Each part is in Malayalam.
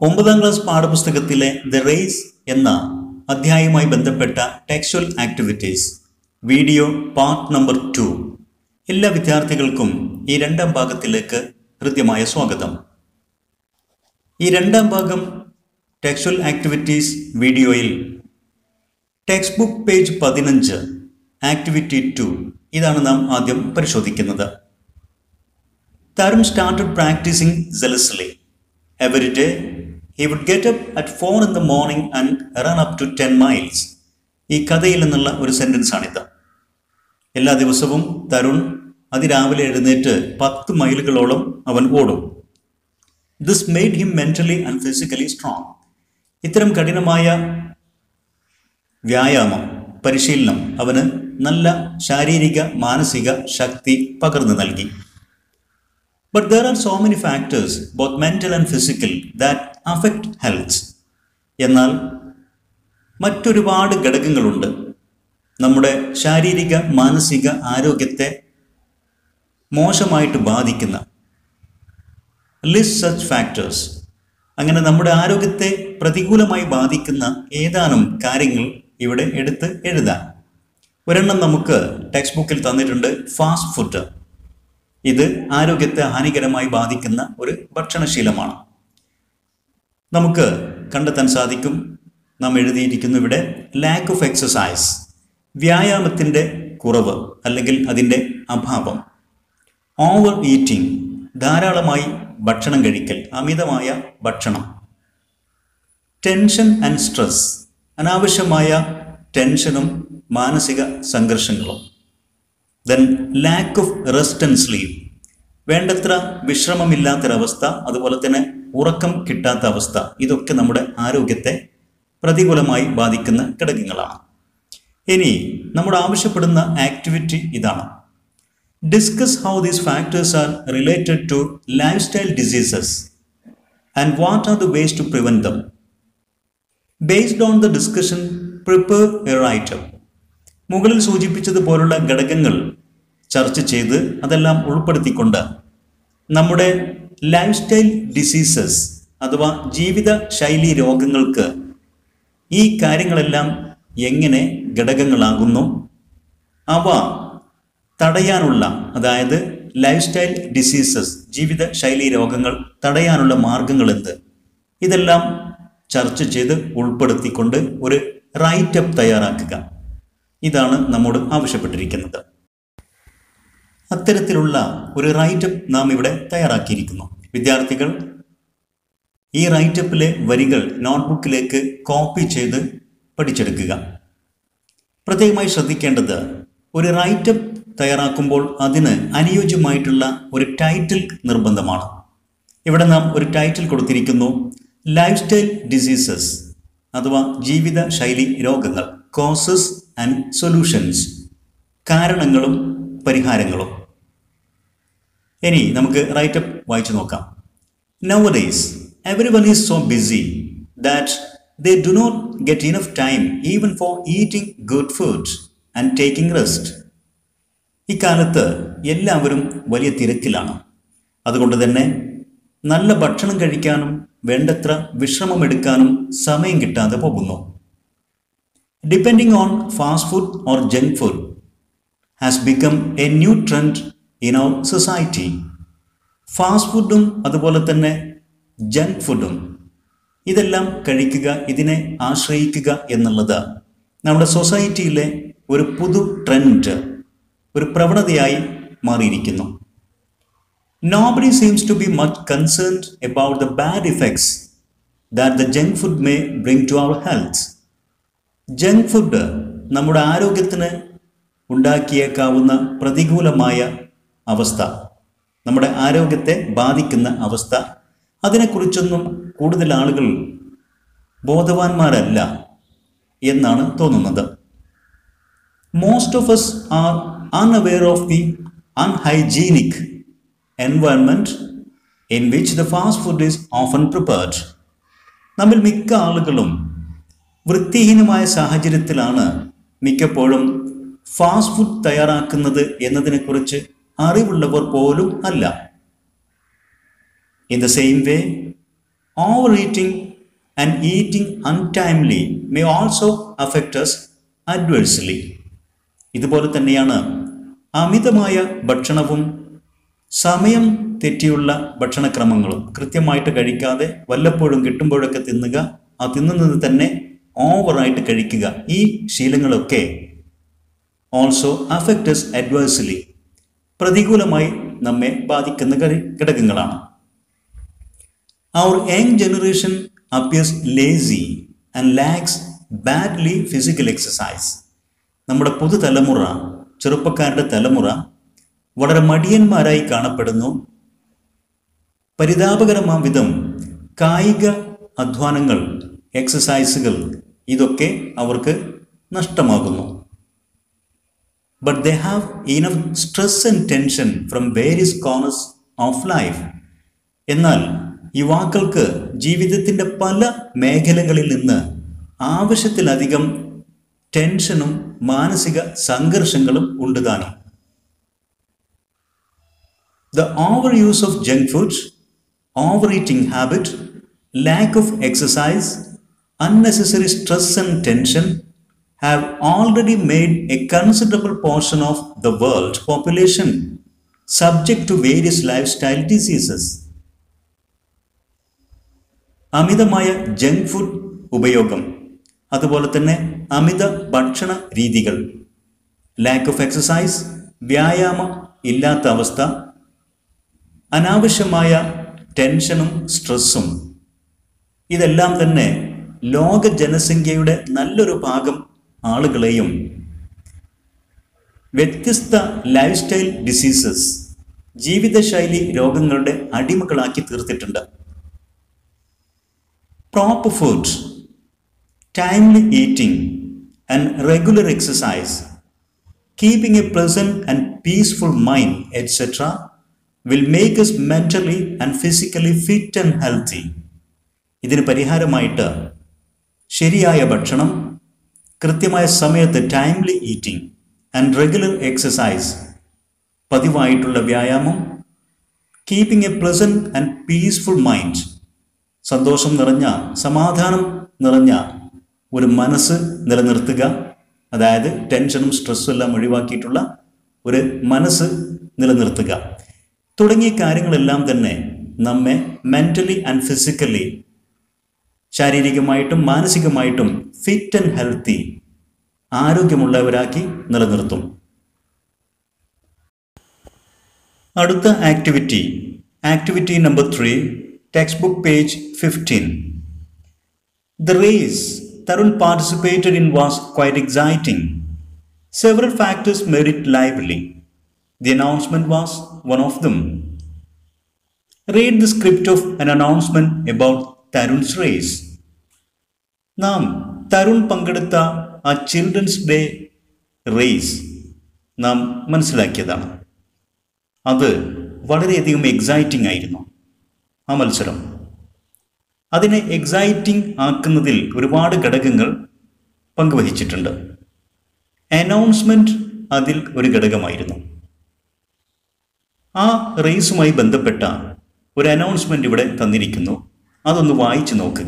ഒമ്പതാം ക്ലാസ് പാഠപുസ്തകത്തിലെ ദ റേസ് എന്ന അധ്യായവുമായി ബന്ധപ്പെട്ട textual activities video part number two എല്ലാ വിദ്യാർത്ഥികൾക്കും ഈ രണ്ടാം ഭാഗത്തിലേക്ക് ഹൃദ്യമായ സ്വാഗതം ഈ രണ്ടാം ഭാഗം ടെക്സ്ച്വൽ ആക്ടിവിറ്റീസ് വീഡിയോയിൽ ടെക്സ്റ്റ് ബുക്ക് പേജ് പതിനഞ്ച് ആക്ടിവിറ്റി ടു ഇതാണ് നാം ആദ്യം പരിശോധിക്കുന്നത് Tarun started practising zealously. Every day, he would get up at 4 in the morning and run up to 10 miles. ഈ കഥയിൽ നിന്നുള്ള ഒരു സെന്റൻസ് ആണിത് എല്ലാ ദിവസവും തരുൺ അതിരാവിലെ എഴുന്നേറ്റ് പത്ത് മൈലുകളോളം അവൻ ഓടും this made him mentally and physically strong ഇത്തരം കഠിനമായ വ്യായാമം പരിശീലനം അവന് നല്ല ശാരീരിക മാനസിക ശക്തി പകർന്നു നൽകി But there are so many factors, both mental and physical, that affect health. എന്നാൽ മറ്റൊരുപാട് ഘടകങ്ങളുണ്ട് നമ്മുടെ ശാരീരിക മാനസിക ആരോഗ്യത്തെ മോശമായിട്ട് ബാധിക്കുന്ന ലിസ്റ്റ് സച്ച് ഫാക്ടേഴ്സ് അങ്ങനെ നമ്മുടെ ആരോഗ്യത്തെ പ്രതികൂലമായി ബാധിക്കുന്ന ഏതാനും കാര്യങ്ങൾ ഇവിടെ എടുത്ത് എഴുതാം ഒരെണ്ണം നമുക്ക് ടെക്സ്റ്റ് ബുക്കിൽ തന്നിട്ടുണ്ട് ഫാസ്റ്റ് ഫുഡ് ഇത് ആരോഗ്യത്തെ ഹാനികരമായി ബാധിക്കുന്ന ഒരു ഭക്ഷണശീലമാണ് നമുക്ക് കണ്ടെത്താൻ സാധിക്കും നാം എഴുതിയിരിക്കുന്നു ഇവിടെ ലാക്ക് ഓഫ് എക്സസൈസ് വ്യായാമത്തിൻ്റെ കുറവ് അല്ലെങ്കിൽ അതിൻ്റെ അഭാവം ഓവർ ഈറ്റിംഗ് ധാരാളമായി ഭക്ഷണം കഴിക്കൽ അമിതമായ ഭക്ഷണം ടെൻഷൻ ആൻഡ് സ്ട്രെസ് അനാവശ്യമായ ടെൻഷനും മാനസിക സംഘർഷങ്ങളും then lack of rest and sleep വേണ്ടത്ര വിശ്രമമില്ലാത്തൊരവസ്ഥ അതുപോലെ തന്നെ ഉറക്കം കിട്ടാത്ത അവസ്ഥ ഇതൊക്കെ നമ്മുടെ ആരോഗ്യത്തെ പ്രതികൂലമായി ബാധിക്കുന്ന ഘടകങ്ങളാണ് ഇനി നമ്മൾ ആവശ്യപ്പെടുന്ന ആക്ടിവിറ്റി ഇതാണ് discuss how these factors are related to life style diseases and what are the ways to prevent them based on the discussion prepare a writer മുകളിൽ സൂചിപ്പിച്ചതുപോലുള്ള ഘടകങ്ങൾ ചർച്ച ചെയ്ത് അതെല്ലാം ഉൾപ്പെടുത്തിക്കൊണ്ട് നമ്മുടെ ലൈഫ് സ്റ്റൈൽ ഡിസീസസ് അഥവാ ജീവിത ശൈലി രോഗങ്ങൾക്ക് ഈ കാര്യങ്ങളെല്ലാം എങ്ങനെ ഘടകങ്ങളാകുന്നു അവ തടയാനുള്ള അതായത് ലൈഫ് സ്റ്റൈൽ ഡിസീസസ് ജീവിത ശൈലി രോഗങ്ങൾ തടയാനുള്ള മാർഗങ്ങൾ എന്ത് ഇതെല്ലാം ചർച്ച ചെയ്ത് ഉൾപ്പെടുത്തിക്കൊണ്ട് ഒരു റൈറ്റപ്പ് തയ്യാറാക്കുക ഇതാണ് നമ്മോട് ആവശ്യപ്പെട്ടിരിക്കുന്നത് അത്തരത്തിലുള്ള ഒരു റൈറ്റപ്പ് നാം ഇവിടെ തയ്യാറാക്കിയിരിക്കുന്നു വിദ്യാർത്ഥികൾ ഈ റൈറ്റപ്പിലെ വരികൾ നോട്ട്ബുക്കിലേക്ക് കോപ്പി ചെയ്ത് പഠിച്ചെടുക്കുക പ്രത്യേകമായി ശ്രദ്ധിക്കേണ്ടത് ഒരു റൈറ്റപ്പ് തയ്യാറാക്കുമ്പോൾ അതിന് അനുയോജ്യമായിട്ടുള്ള ഒരു ടൈറ്റിൽ നിർബന്ധമാണ് ഇവിടെ നാം ഒരു ടൈറ്റിൽ കൊടുത്തിരിക്കുന്നു ലൈഫ് സ്റ്റൈൽ ഡിസീസസ് അഥവാ ജീവിത ശൈലി രോഗങ്ങൾ കോസസ് ആൻഡ് സൊല്യൂഷൻസ് കാരണങ്ങളും പരിഹാരങ്ങളും ഇനി നമുക്ക് റൈറ്റപ്പ് വായിച്ചു നോക്കാം nowadays every one is so busy that they do not get enough time even for eating good food and taking rest ഇക്കാലത്ത് എല്ലാവരും വലിയ തിരക്കിലാണ് അതുകൊണ്ട് തന്നെ നല്ല ഭക്ഷണം കഴിക്കാനും വേണ്ടത്ര വിശ്രമമെടുക്കാനും സമയം കിട്ടാതെ പോകുന്നു depending on fast food or junk food has become a new trend in our society fast ഫുഡും അതുപോലെ തന്നെ ജങ്ക് ഫുഡും ഇതെല്ലാം കഴിക്കുക ഇതിനെ ആശ്രയിക്കുക എന്നുള്ളത് നമ്മുടെ സൊസൈറ്റിയിലെ ഒരു പുതു ട്രെൻഡ് ഒരു പ്രവണതയായി മാറിയിരിക്കുന്നു nobody seems to be much concerned about the bad effects that the junk food may bring to our health junk food നമ്മുടെ ആരോഗ്യത്തിന് ഉണ്ടാക്കിയേക്കാവുന്ന പ്രതികൂലമായ അവസ്ഥ നമ്മുടെ ആരോഗ്യത്തെ ബാധിക്കുന്ന അവസ്ഥ അതിനെക്കുറിച്ചൊന്നും കൂടുതൽ ആളുകൾ ബോധവാന്മാരല്ല എന്നാണ് തോന്നുന്നത് most of us are unaware of the unhygienic environment in which the fast food is often prepared നമ്മിൽ മിക്ക ആളുകളും വൃത്തിഹീനമായ സാഹചര്യത്തിലാണ് മിക്കപ്പോഴും ഫാസ്റ്റ് ഫുഡ് തയ്യാറാക്കുന്നത് എന്നതിനെക്കുറിച്ച് അറിവുള്ളവർ പോലും അല്ല in the same way overeating and eating untimely may also affect us adversely. ഇതുപോലെ തന്നെയാണ് അമിതമായ ഭക്ഷണവും സമയം തെറ്റിയുള്ള ഭക്ഷണക്രമങ്ങളും കൃത്യമായിട്ട് കഴിക്കാതെ വല്ലപ്പോഴും കിട്ടുമ്പോഴൊക്കെ തിന്നുക ആ തിന്നുന്നത് തന്നെ ഓവറായിട്ട് കഴിക്കുക ഈ ശീലങ്ങളൊക്കെ ഓൾസോ അഫക്റ്റസ് അഡ്വേഴ്സലി പ്രതികൂലമായി നമ്മെ ബാധിക്കുന്ന ഘട- ഘടകങ്ങളാണ് our young generation appears lazy and lacks badly physical exercise നമ്മുടെ പുതുതലമുറ ചെറുപ്പക്കാരുടെ തലമുറ വളരെ മടിയന്മാരായി കാണപ്പെടുന്നു പരിതാപകരമാം വിധം കായിക അധ്വാനങ്ങൾ എക്സസൈസുകൾ ഇതൊക്കെ അവർക്ക് നഷ്ടമാകുന്നു but they have enough stress and tension from various corners of life എന്നാൽ യുവാക്കൾക്ക് ജീവിതത്തിൻ്റെ പല മേഖലകളിൽ നിന്ന് ആവശ്യത്തിലധികം ടെൻഷനും മാനസിക സംഘർഷങ്ങളും ഉണ്ട് താനും The overuse of junk foods, overeating habit, lack of exercise, unnecessary stress and tension have already made a considerable portion of the world population subject to various lifestyle diseases. അമിതമായ ജങ്ക് ഫുഡ് ഉപയോഗം അതുപോലെ തന്നെ അമിത ഭക്ഷണ രീതികൾ ലാക്ക് ഓഫ് എക്സസൈസ് വ്യായാമം ഇല്ലാത്ത അവസ്ഥ അനാവശ്യമായ ടെൻഷനും സ്ട്രെസ്സും ഇതെല്ലാം തന്നെ ലോക ജനസംഖ്യയുടെ നല്ലൊരു ഭാഗം ആളുകളെയും വ്യത്യസ്ത ലൈഫ് സ്റ്റൈൽ ഡിസീസസ് ജീവിതശൈലി രോഗങ്ങളുടെ അടിമകളാക്കി തീർത്തിട്ടുണ്ട് proper food timely eating and regular exercise keeping a pleasant and peaceful mind etcetera will make us mentally and physically fit and healthy ഇതിന് പരിഹാരമായിട്ട് ശരിയായ ഭക്ഷണം കൃത്യമായ സമയത്ത് timely eating and regular exercise പതിവായിട്ടുള്ള വ്യായാമം keeping a pleasant and peaceful mind സന്തോഷം നിറഞ്ഞ സമാധാനം നിറഞ്ഞ ഒരു മനസ്സ് നിലനിർത്തുക അതായത് ടെൻഷനും സ്ട്രെസ്സും എല്ലാം ഒഴിവാക്കിയിട്ടുള്ള ഒരു മനസ്സ് നിലനിർത്തുക തുടങ്ങിയ കാര്യങ്ങളെല്ലാം തന്നെ നമ്മെ മെൻ്റലി ആൻഡ് ഫിസിക്കലി ശാരീരികമായിട്ടും മാനസികമായിട്ടും ഫിറ്റ് ആൻഡ് ഹെൽത്തി ആരോഗ്യമുള്ളവരാക്കി നിലനിർത്തും അടുത്ത activity activity number three text book page fifteen The race Tarun participated in was quite exciting. Several factors made it lively. The announcement was one of them. Read the script of an announcement about Tarun's race. നാം തരുൺ പങ്കെടുത്ത ആ ചിൽഡ്രൻസ് ഡേ റേസ് നാം മനസ്സിലാക്കിയതാണ് അത് വളരെയധികം എക്സൈറ്റിംഗ് ആയിരുന്നു ആ മത്സരം അതിനെ എക്സൈറ്റിംഗ് ആക്കുന്നതിൽ ഒരുപാട് ഘടകങ്ങൾ പങ്കുവഹിച്ചിട്ടുണ്ട് അനൗൺസ്മെന്റ് അതിൽ ഒരു ഘടകമായിരുന്നു ആ റേസുമായി ബന്ധപ്പെട്ട ഒരു അനൗൺസ്മെന്റ് ഇവിടെ തന്നിരിക്കുന്നു അതൊന്ന് വായിച്ചു നോക്കുക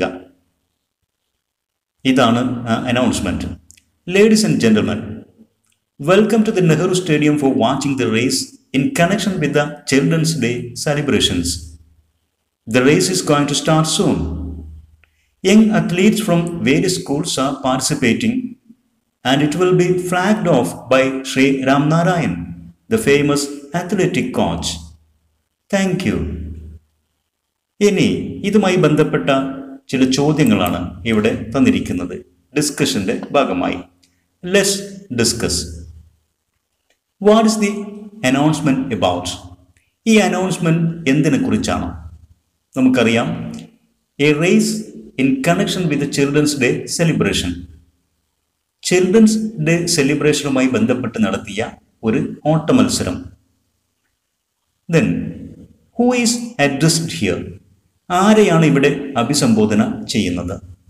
ഇതാണ് announcement ladies and gentlemen welcome to the Nehru stadium for watching the race in connection with the children's day celebrations The race is going to start soon. Young athletes from various schools are participating and it will be flagged off by Sri Ram Narayan, the famous athletic coach. Thank you. ഇനി ഇതുമായി ബന്ധപ്പെട്ട ചില ചോദ്യങ്ങളാണ് ഇവിടെ തന്നിരിക്കുന്നത് ഡിസ്കഷന്റെ ഭാഗമായി let's discuss what is the announcement about ഈ അനൗൺസ്മെന്റ് എന്തിനെ കുറിച്ചാണ് നമുക്കറിയാം a race in connection with children's day celebration children's day സെലിബ്രേഷനുമായി ബന്ധപ്പെട്ട് നടത്തിയ ഒരു ഓട്ട മത്സരം then who is addressed here ആരെയാണ് ഇവിടെ അഭിസംബോധന ചെയ്യുന്നത്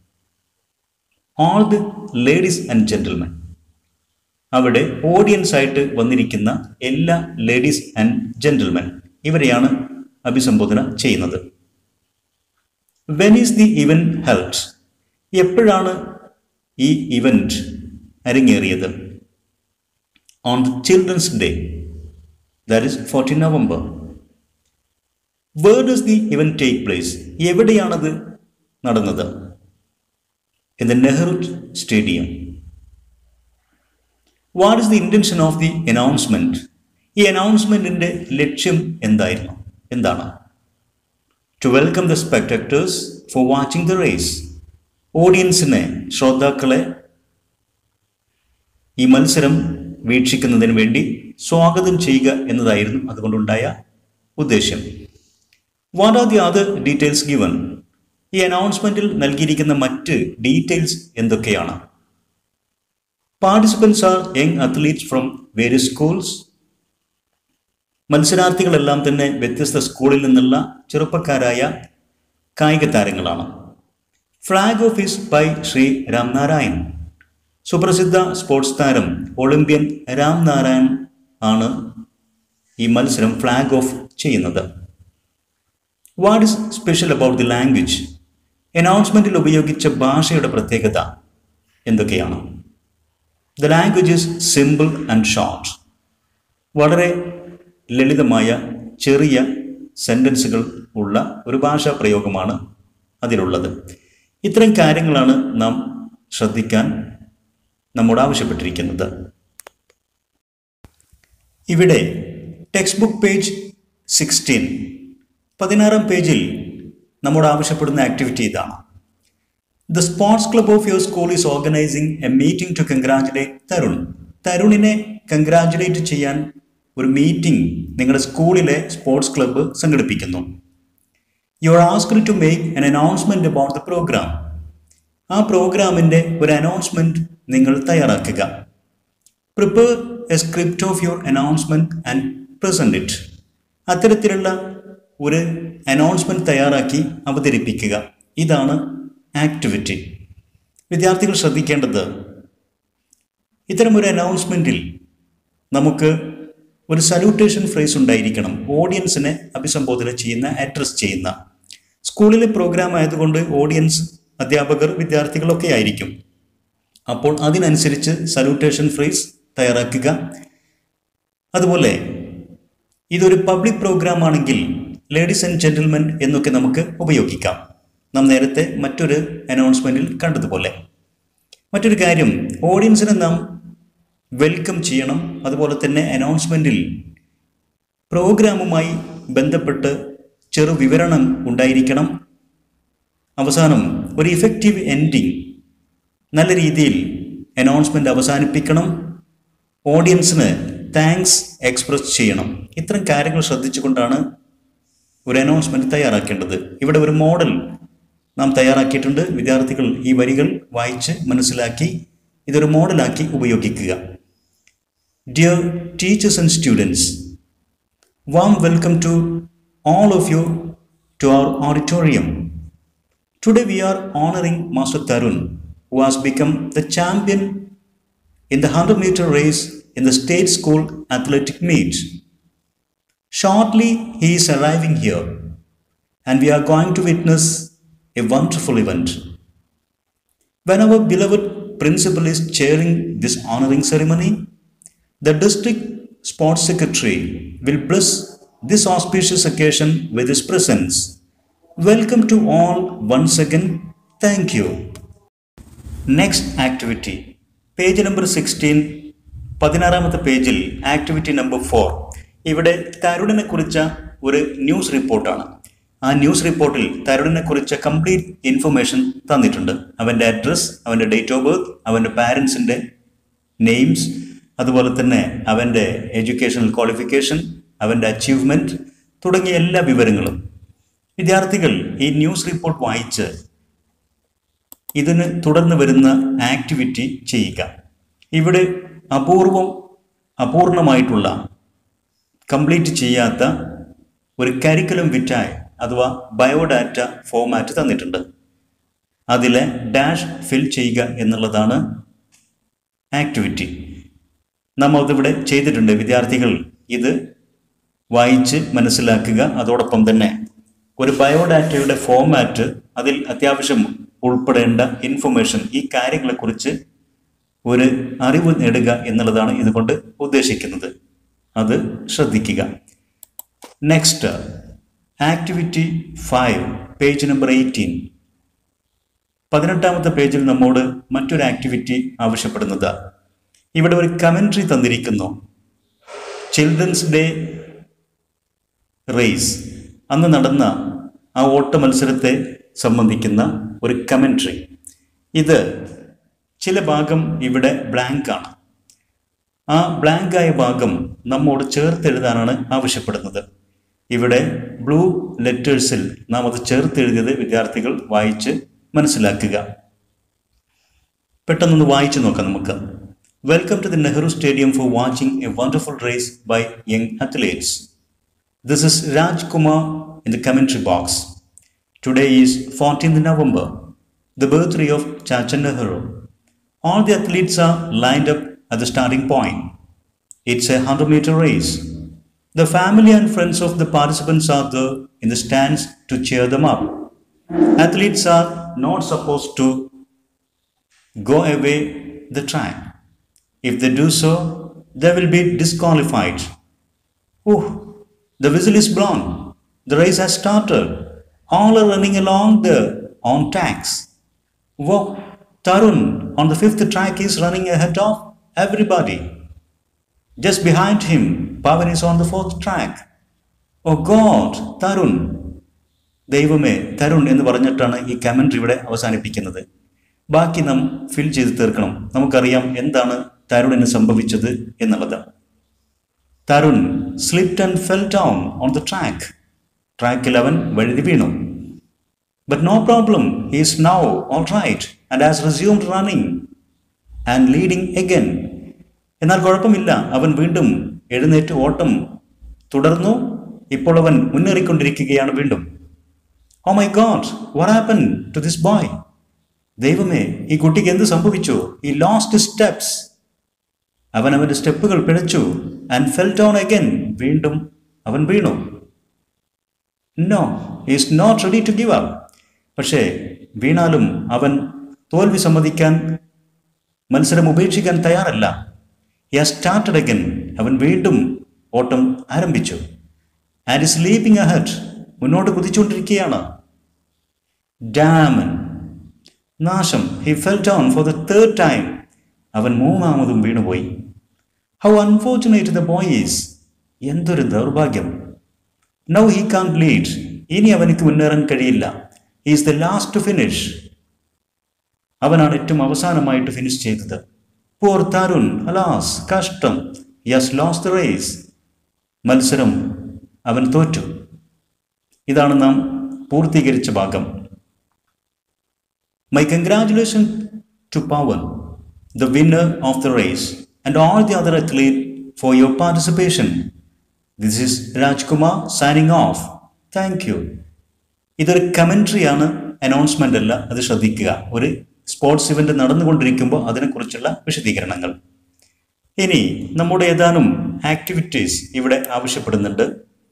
all the ladies and gentlemen അവിടെ ഓഡിയൻസ് ആയിട്ട് വന്നിരിക്കുന്ന എല്ലാ ലേഡീസ് ആൻഡ് ജെന്റിൽമെൻ ഇവരെയാണ് അഭിസംബോധന ചെയ്യുന്നത് when is the event held എപ്പോഴാണ് ഈ ഇവന്റ് അരങ്ങേറിയത് on the children's day that is fourteen November where does the event take place എവിടെയാണത് നടന്നത് in the Nehru stadium what is the intention of the announcement ഈ അനൗൺസ്മെന്റിന്റെ ലക്ഷ്യം എന്തായിരുന്നു എന്താണ് to welcome the spectators for watching the race ഓഡിയൻസിനെ ശ്രോതാക്കളെ ഈ മത്സരം വീക്ഷിക്കുന്നതിന് വേണ്ടി സ്വാഗതം ചെയ്യുക എന്നതായിരുന്നു അതുകൊണ്ടുണ്ടായ ഉദ്ദേശ്യം what are the other details given ഈ അനൗൺസ്മെന്റിൽ നൽകിയിരിക്കുന്ന മറ്റ് ഡീറ്റെയിൽസ് എന്തൊക്കെയാണ് participants are young athletes from various schools മത്സരാർത്ഥികളെല്ലാം തന്നെ വ്യത്യസ്ത സ്കൂളിൽ നിന്നുള്ള ചെറുപ്പക്കാരായ കായിക താരങ്ങളാണ് flag off is by Shri Ramnarayan സുപ്രസിദ്ധ സ്പോർട്സ് താരം ഒളിമ്പ്യൻ രാം നാരായൺ ആണ് ഈ മത്സരം ഫ്ലാഗ് ഓഫ് ചെയ്യുന്നത് what is special about the language അനൗൺസ്മെന്റിൽ ഉപയോഗിച്ച ഭാഷയുടെ പ്രത്യേകത എന്തൊക്കെയാണ് the language is simple and short വളരെ ലളിതമായ ചെറിയ സെൻറ്റൻസുകൾ ഉള്ള ഒരു ഭാഷാ പ്രയോഗമാണ് അതിലുള്ളത് ഇത്തരം കാര്യങ്ങളാണ് നാം ശ്രദ്ധിക്കാൻ നമ്മോട് ആവശ്യപ്പെട്ടിരിക്കുന്നത് ഇവിടെ ടെക്സ്റ്റ് ബുക്ക് പേജ് സിക്സ്റ്റീൻ പതിനാറാം പേജിൽ നമ്മോട് ആവശ്യപ്പെടുന്ന ആക്ടിവിറ്റി ഇതാണ് the sports club of your school is organizing a meeting to congratulate Tarun തരുണിനെ കൺഗ്രാറ്റുലേറ്റ് ചെയ്യാൻ ഒരു മീറ്റിംഗ് നിങ്ങളുടെ സ്കൂളിലെ സ്പോർട്സ് ക്ലബ്ബ് സംഘടിപ്പിക്കുന്നു you are asked to make an announcement about the program ആ പ്രോഗ്രാമിൻ്റെ ഒരു അനൗൺസ്മെന്റ് നിങ്ങൾ തയ്യാറാക്കുക prepare a script of your announcement and present it അത്തരത്തിലുള്ള ഒരു അനൗൺസ്മെന്റ് തയ്യാറാക്കി അവതരിപ്പിക്കുക ഇതാണ് ആക്ടിവിറ്റി വിദ്യാർത്ഥികൾ ശ്രദ്ധിക്കേണ്ടത് ഇത്തരം ഒരു അനൗൺസ്മെന്റിൽ നമുക്ക് ഒരു സല്യൂട്ടേഷൻ ഫ്രേസ് ഉണ്ടായിരിക്കണം ഓഡിയൻസിനെ അഭിസംബോധന ചെയ്യുന്ന അഡ്രസ് ചെയ്യുന്ന സ്കൂളിലെ പ്രോഗ്രാം ആയതുകൊണ്ട് ഓഡിയൻസ് അധ്യാപകർ വിദ്യാർത്ഥികളൊക്കെ ആയിരിക്കും അപ്പോൾ അതിനനുസരിച്ച് സല്യൂട്ടേഷൻ ഫ്രേസ് തയ്യാറാക്കുക അതുപോലെ ഇതൊരു പബ്ലിക് പ്രോഗ്രാം ആണെങ്കിൽ ലേഡീസ് ആൻഡ് ജെന്റിൽമെൻ എന്നൊക്കെ നമുക്ക് ഉപയോഗിക്കാം നാം നേരത്തെ മറ്റൊരു അനൗൺസ്മെന്റിൽ കണ്ടതുപോലെ മറ്റൊരു കാര്യം ഓഡിയൻസിനെ നാം വെൽക്കം ചെയ്യണം അതുപോലെ തന്നെ അനൗൺസ്മെന്റിൽ പ്രോഗ്രാമുമായി ബന്ധപ്പെട്ട് ചെറു വിവരണം ഉണ്ടായിരിക്കണം അവസാനം ഒരു ഇഫക്റ്റീവ് എൻഡിങ് നല്ല രീതിയിൽ അനൗൺസ്മെന്റ് അവസാനിപ്പിക്കണം ഓഡിയൻസിന് താങ്ക്സ് എക്സ്പ്രസ് ചെയ്യണം ഇത്തരം കാര്യങ്ങൾ ശ്രദ്ധിച്ചുകൊണ്ടാണ് ഒരു അനൗൺസ്മെന്റ് തയ്യാറാക്കേണ്ടത് ഇവിടെ ഒരു മോഡൽ നാം തയ്യാറാക്കിയിട്ടുണ്ട് വിദ്യാർത്ഥികൾ ഈ വരികൾ വായിച്ച് മനസ്സിലാക്കി ഇതൊരു മോഡലാക്കി ഉപയോഗിക്കുക dear teachers and students warm welcome to all of you to our auditorium. Today we are honoring Master Tarun, who has become the champion in the 100 meter race in the state school athletic meet. Shortly he is arriving here, and we are going to witness a wonderful event. When our beloved principal is chairing this honoring ceremony, the district sports secretary will bless this auspicious occasion with his presence. Welcome to all once again. Thank you. Next activity page number sixteen പതിനാറാമത്തെ പേജിൽ ആക്ടിവിറ്റി നമ്പർ ഫോർ ഇവിടെ തരുണിനെ കുറിച്ച ഒരു ന്യൂസ് റിപ്പോർട്ടാണ് ആ ന്യൂസ് റിപ്പോർട്ടിൽ തരുണിനെ കുറിച്ച കംപ്ലീറ്റ് ഇൻഫർമേഷൻ തന്നിട്ടുണ്ട് അവൻ്റെ അഡ്രസ് അവൻ്റെ ഡേറ്റ് ഓഫ് ബർത്ത് അവൻ്റെ പാരൻസിൻ്റെ നെയിംസ് അതുപോലെ തന്നെ അവൻ്റെ എഡ്യൂക്കേഷണൽ ക്വാളിഫിക്കേഷൻ അവൻ്റെ അച്ചീവ്മെൻറ്റ് തുടങ്ങിയ എല്ലാ വിവരങ്ങളും വിദ്യാർത്ഥികൾ ഈ ന്യൂസ് റിപ്പോർട്ട് വായിച്ച് ഇതിന് തുടർന്ന് വരുന്ന ആക്ടിവിറ്റി ചെയ്യുക ഇവിടെ അപൂർവം അപൂർണമായിട്ടുള്ള കംപ്ലീറ്റ് ചെയ്യാത്ത ഒരു കരിക്കുലം വിറ്റായ് അഥവാ ബയോഡാറ്റ ഫോമാറ്റ് തന്നിട്ടുണ്ട് അതിലെ ഡാഷ് ഫിൽ ചെയ്യുക എന്നുള്ളതാണ് ആക്ടിവിറ്റി നാം അതിവിടെ ചെയ്തിട്ടുണ്ട് വിദ്യാർത്ഥികൾ ഇത് വായിച്ച് മനസ്സിലാക്കുക അതോടൊപ്പം തന്നെ ഒരു ബയോഡാറ്റയുടെ ഫോമാറ്റ് അതിൽ അത്യാവശ്യം ഉൾപ്പെടേണ്ട ഇൻഫർമേഷൻ ഈ കാര്യങ്ങളെക്കുറിച്ച് ഒരു അറിവ് നേടുക എന്നുള്ളതാണ് ഇതുകൊണ്ട് ഉദ്ദേശിക്കുന്നത് അത് ശ്രദ്ധിക്കുക next activity five page number eighteen പതിനെട്ടാമത്തെ പേജിൽ നമ്മോട് മറ്റൊരു ആക്ടിവിറ്റി ആവശ്യപ്പെടുന്നത് ഇവിടെ ഒരു കമൻട്രി തന്നിരിക്കുന്നു ചിൽഡ്രൻസ് ഡേ റേസ് അന്ന് നടന്ന ആ ഓട്ട മത്സരത്തെ സംബന്ധിക്കുന്ന ഒരു കമൻട്രി ഇത് ചില ഭാഗം ഇവിടെ ബ്ലാങ്ക് ആണ് ആ ബ്ലാങ്ക് ആയ ഭാഗം നമ്മോട് ചേർത്തെഴുതാനാണ് ആവശ്യപ്പെടുന്നത് ഇവിടെ ബ്ലൂ ലെറ്റേഴ്സിൽ നാം അത് ചേർത്തെഴുതിയത് വിദ്യാർത്ഥികൾ വായിച്ച് മനസ്സിലാക്കുക പെട്ടെന്നൊന്ന് വായിച്ചു നോക്കാം നമുക്ക് welcome to the Nehru stadium for watching a wonderful race by young athletes This is Raj Kumar in the commentary box. Today is 14th November, the birthday of Chacha Nehru. All the athletes are lined up at the starting point. It's a 100 meter race. The family and friends of the participants are there in the stands to cheer them up. Athletes are not supposed to go away the track. If they do so, they will be disqualified. Oh, the whistle is blown. The race has started. All are running along the on tracks. Whoa, Tarun on the fifth track is running ahead of everybody. Just behind him, Pavan is on the fourth track. Oh God, Tarun. ദൈവമേ തരുൺ എന്ന് പറഞ്ഞിട്ടാണ് ഈ കമൻട്രി ഇവിടെ അവസാനിപ്പിക്കുന്നത് ബാക്കി നാം ഫിൽ ചെയ്ത് തീർക്കണം നമുക്കറിയാം എന്താണ് തരുണിന് സംഭവിച്ചത് എന്നുള്ളത് Tarun slipped and fell down on the track ട്രാക്കിൽ അവൻ വഴുതി വീണു but no problem he's now all right and has resumed running and leading again എന്നാൽ കുഴപ്പമില്ല അവൻ വീണ്ടും എഴുന്നേറ്റ് ഓട്ടം തുടർന്നു ഇപ്പോൾ അവൻ മുന്നേറിക്കൊണ്ടിരിക്കുകയാണ് വീണ്ടും oh my God what happen to this boy ദൈവമേ ഈ കുട്ടിക്ക് എന്ത് സംഭവിച്ചു ഈ ലോസ്റ്റ് സ്റ്റെപ്സ് അവൻ അവന്റെ സ്റ്റെപ്പുകൾ പിഴച്ചു ആൻഡ് ഫെൽ ഡൗൺ അഗൈൻ വീണ്ടും അവൻ വീണു no is not ready to give up പക്ഷേ വീണാലും അവൻ തോൽവി സമ്മതിക്കാൻ മത്സരം ഉപേക്ഷിക്കാൻ തയ്യാറല്ല യാ സ്റ്റാർട്ടഡ് അഗൻ അവൻ വീണ്ടും ഓട്ടം ആരംഭിച്ചു ആൻഡ് ഇസ് ലീപ്പിംഗ് അഹെഡ് മുന്നോട്ട് കുതിച്ചുകൊണ്ടിരിക്കുകയാണ് ഡാമൻ നാശം he fell down for the third time അവൻ മൂന്നാമതും വീണുപോയി how unfortunate the boy is എന്തൊരു ദൗർഭാഗ്യം നൗ ഹി കാൺ ലീഡ് ഇനി അവനിക്ക് മുന്നേറാൻ കഴിയില്ല is the last to finish അവനാണ് ഏറ്റവും അവസാനമായിട്ട് ഫിനിഷ് ചെയ്തത് പോർ തരുൺ അലാസ് കഷ്ടം യസ് ലോസ് ദ റേസ് മത്സരം അവൻ തോറ്റു ഇതാണ് നാം പൂർത്തീകരിച്ച ഭാഗം my congratulation to Pavan the winner of the race, and all the other athletes for your participation. This is Rajkumar signing off. Thank you. ഇതൊരു കമൻട്രിയാണ് അനൗൺസ്മെന്റ് അല്ല അത് ശ്രദ്ധിക്കുക ഒരു സ്പോർട്സ് ഇവന്റ് നടന്നുകൊണ്ടിരിക്കുമ്പോൾ അതിനെക്കുറിച്ചുള്ള വിശദീകരണങ്ങൾ ഇനി നമ്മുടെ ഏതാനും ആക്ടിവിറ്റീസ് ഇവിടെ ആവശ്യപ്പെടുന്നുണ്ട്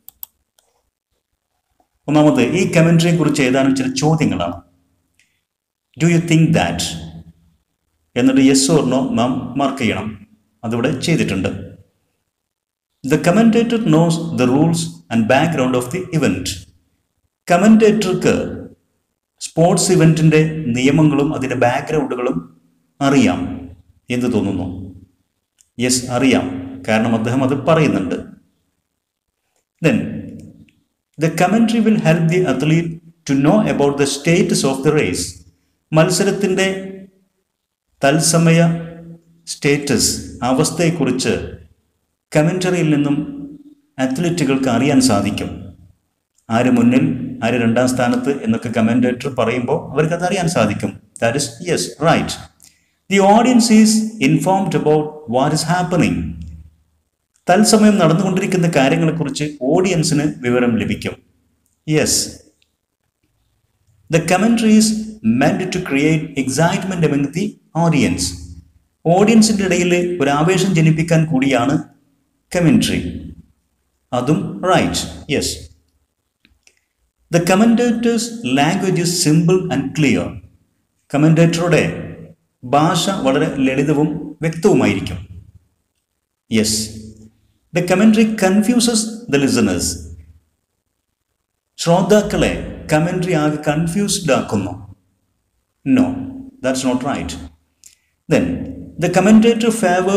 ഒന്നാമത് ഈ കമൻട്രിയെ കുറിച്ച് ഏതാനും ചില ചോദ്യങ്ങളാണ് ഡു യു തിങ്ക് ദാറ്റ് എന്നിട്ട് യെസ് ഓർ നോ നാം മാർക്ക് ചെയ്യണം അതിവിടെ ചെയ്തിട്ടുണ്ട് the commentator knows the rules and background of the event കമൻറ്റേറ്റർക്ക് സ്പോർട്സ് ഇവൻറ്റിൻ്റെ നിയമങ്ങളും അതിൻ്റെ ബാക്ക്ഗ്രൗണ്ടുകളും അറിയാം എന്ന് തോന്നുന്നു യെസ് അറിയാം കാരണം അദ്ദേഹം അത് പറയുന്നുണ്ട് then the commentary will help the athlete to know about the status of the race മത്സരത്തിൻ്റെ തത്സമയ സ്റ്റേറ്റസ് അവസ്ഥയെക്കുറിച്ച് കമൻറ്ററിയിൽ നിന്നും അത്ലറ്റുകൾക്ക് അറിയാൻ സാധിക്കും ആര് മുന്നിൽ ആര് രണ്ടാം സ്ഥാനത്ത് എന്നൊക്കെ കമൻറ്റേറ്റർ പറയുമ്പോൾ അവർക്ക് അത് അറിയാൻ സാധിക്കും that is yes right the audience is informed about what is happening തത്സമയം നടന്നുകൊണ്ടിരിക്കുന്ന കാര്യങ്ങളെക്കുറിച്ച് ഓഡിയൻസിന് വിവരം ലഭിക്കും yes the commentary is meant to create excitement among the audience ഓഡിയൻസിൻ്റെ ഇടയിൽ ഒരു ആവേശം ജനിപ്പിക്കാൻ കൂടിയാണ് കമൻട്രി അതും right yes the commentator's language is simple and clear കമൻറ്റേറ്ററുടെ ഭാഷ വളരെ ലളിതവും വ്യക്തവുമായിരിക്കും yes the commentary confuses the listeners ശ്രോതാക്കളെ കമൻട്രി ആകെ കൺഫ്യൂസ്ഡ് ആക്കുന്നു no that's not right then the commentator favour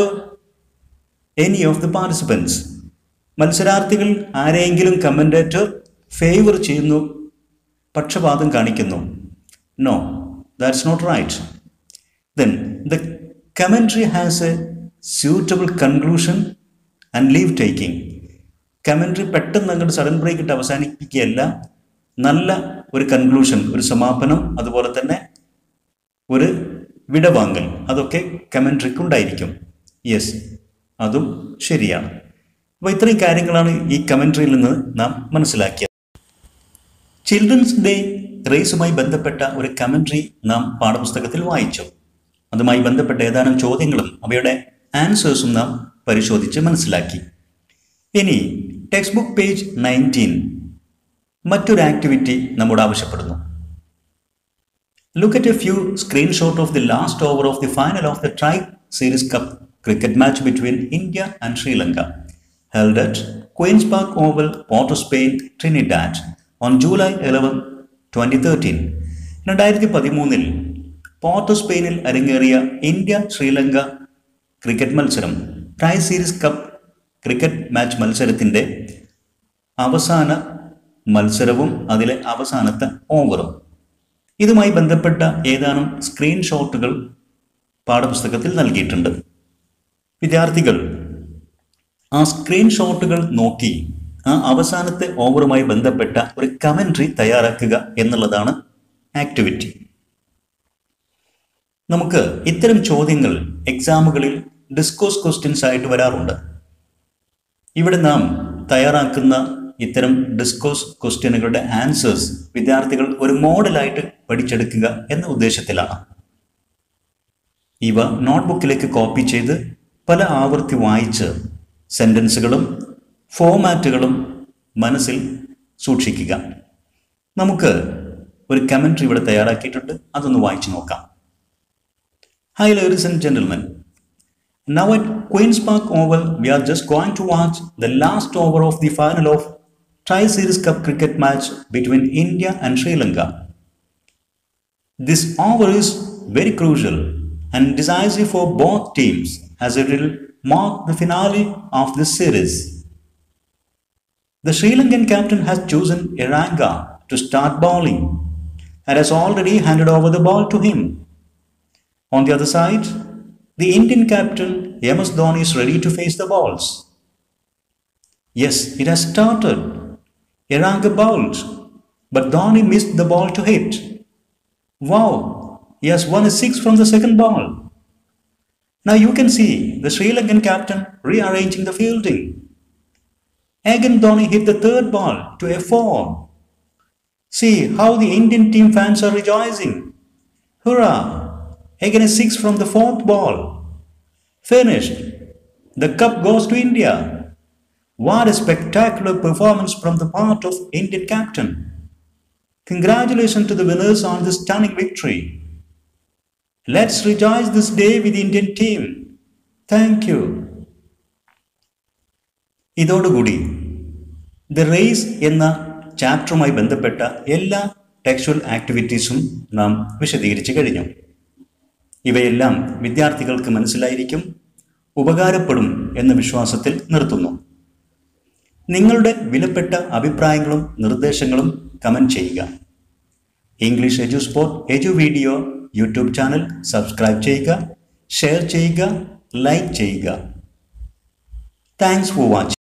any of the participants മത്സരാർത്ഥികൾ ആരെയെങ്കിലും കമൻറ്റേറ്റർ ഫേവർ ചെയ്യുന്നു പക്ഷപാതം കാണിക്കുന്നു no that's not right then the commentary has a suitable conclusion and leave taking commentary പെട്ടെന്ന് അങ്ങോട്ട് സഡൻ ബ്രേക്ക് ഇട്ട് അവസാനിപ്പിക്കുകയല്ല നല്ല ഒരു കൺക്ലൂഷൻ ഒരു സമാപനം അതുപോലെ തന്നെ ഒരു വിടവാങ്ങൽ അതൊക്കെ കമൻട്രിക്ക് ഉണ്ടായിരിക്കും യെസ് അതും ശരിയാണ് അപ്പോൾ ഇത്രയും കാര്യങ്ങളാണ് ഈ കമൻട്രിയിൽ നിന്ന് നാം മനസ്സിലാക്കിയത് ചിൽഡ്രൻസ് ഡേ റേസുമായി ബന്ധപ്പെട്ട ഒരു കമൻട്രി നാം പാഠപുസ്തകത്തിൽ വായിച്ചു അതുമായി ബന്ധപ്പെട്ട ഏതാനും ചോദ്യങ്ങളും അവയുടെ ആൻസേഴ്സും നാം പരിശോധിച്ച് മനസ്സിലാക്കി ഇനി ടെക്സ്റ്റ് ബുക്ക് പേജ് നയൻറ്റീൻ മറ്റൊരു ആക്ടിവിറ്റി നമ്മോട് ആവശ്യപ്പെടുന്നു look at a few screenshot of the last over of the final of the tri series cup cricket match between India and Sri Lanka held at Queen's Park Oval, Port of Spain, Trinidad on July 11, 2013. രണ്ടായിരത്തി പതിമൂന്നിൽ പോർട്ട് സ്പെയിനിൽ അരങ്ങേറിയ ഇന്ത്യ ശ്രീലങ്ക ക്രിക്കറ്റ് മത്സരം tri series cup cricket match മത്സരത്തിൻ്റെ അവസാന മത്സരവും അതിലെ അവസാനത്തെ ഓവറും ഇതുമായി ബന്ധപ്പെട്ട ഏതാനും സ്ക്രീൻഷോട്ടുകൾ പാഠപുസ്തകത്തിൽ നൽകിയിട്ടുണ്ട് വിദ്യാർത്ഥികൾ ആ സ്ക്രീൻഷോട്ടുകൾ നോക്കി ആ അവസാനത്തെ ഓവറുമായി ബന്ധപ്പെട്ട ഒരു കമൻട്രി തയ്യാറാക്കുക എന്നുള്ളതാണ് ആക്ടിവിറ്റി നമുക്ക് ഇത്തരം ചോദ്യങ്ങൾ എക്സാമുകളിൽ ഡിസ്കോസ് ക്വസ്റ്റ്യൻസ് ആയിട്ട് വരാറുണ്ട് ഇവിടെ നാം തയ്യാറാക്കുന്ന ഇത്തരം ഡിസ്കോസ് ക്വസ്റ്റ്യനുകളുടെ ആൻസേഴ്സ് വിദ്യാർത്ഥികൾ ഒരു മോഡലായിട്ട് പഠിച്ചെടുക്കുക എന്ന ഉദ്ദേശത്തിലാണ് ഇവ നോട്ട്ബുക്കിലേക്ക് കോപ്പി ചെയ്ത് പല ആവർത്തി വായിച്ച് സെൻറ്റൻസുകളും ഫോമാറ്റുകളും മനസ്സിൽ സൂക്ഷിക്കുക നമുക്ക് ഒരു കമൻട്രി ഇവിടെ തയ്യാറാക്കിയിട്ടുണ്ട് അതൊന്ന് വായിച്ചു നോക്കാം hi ladies and gentlemen Now at Queen's Park Oval, we are just going to watch the last over of the final of Tri-Series Cup cricket match between India and Sri Lanka. This over is very crucial and decisive for both teams as it will mark the finale of this series. The Sri Lankan captain has chosen Iranga to start bowling and has already handed over the ball to him. On the other side, the Indian captain MS Dhoni is ready to face the balls. Yes, it has started. Iranga bowled, but Dhoni missed the ball to hit. Wow, he has won a six from the second ball. Now you can see the Sri Lankan captain rearranging the fielding. Again, Dhoni hit the third ball to a four. See how the Indian team fans are rejoicing. Hurrah! Again, a six from the fourth ball. Finished. The cup goes to India. What a spectacular performance from the part of Indian captain. Congratulations to the winners on this stunning victory. Let's rejoice this day with the Indian team. Thank you. ഇതോടുകൂടി ദ റേസ് എന്ന ചാപ്റ്ററുമായി ബന്ധപ്പെട്ട എല്ലാ ടെക്സ്ച്വൽ ആക്ടിവിറ്റീസും നാം വിശദീകരിച്ചു കഴിഞ്ഞു ഇവയെല്ലാം വിദ്യാർത്ഥികൾക്ക് മനസ്സിലായിരിക്കും ഉപകാരപ്പെടും എന്ന വിശ്വാസത്തിൽ നിർത്തുന്നു നിങ്ങളുടെ വിലപ്പെട്ട അഭിപ്രായങ്ങളും നിർദ്ദേശങ്ങളും കമൻറ്റ് ചെയ്യുക English edu sport edu video YouTube channel subscribe ചെയ്യുക ഷെയർ ചെയ്യുക ലൈക്ക് ചെയ്യുക താങ്ക്സ് ഫോർ വാച്ചിങ്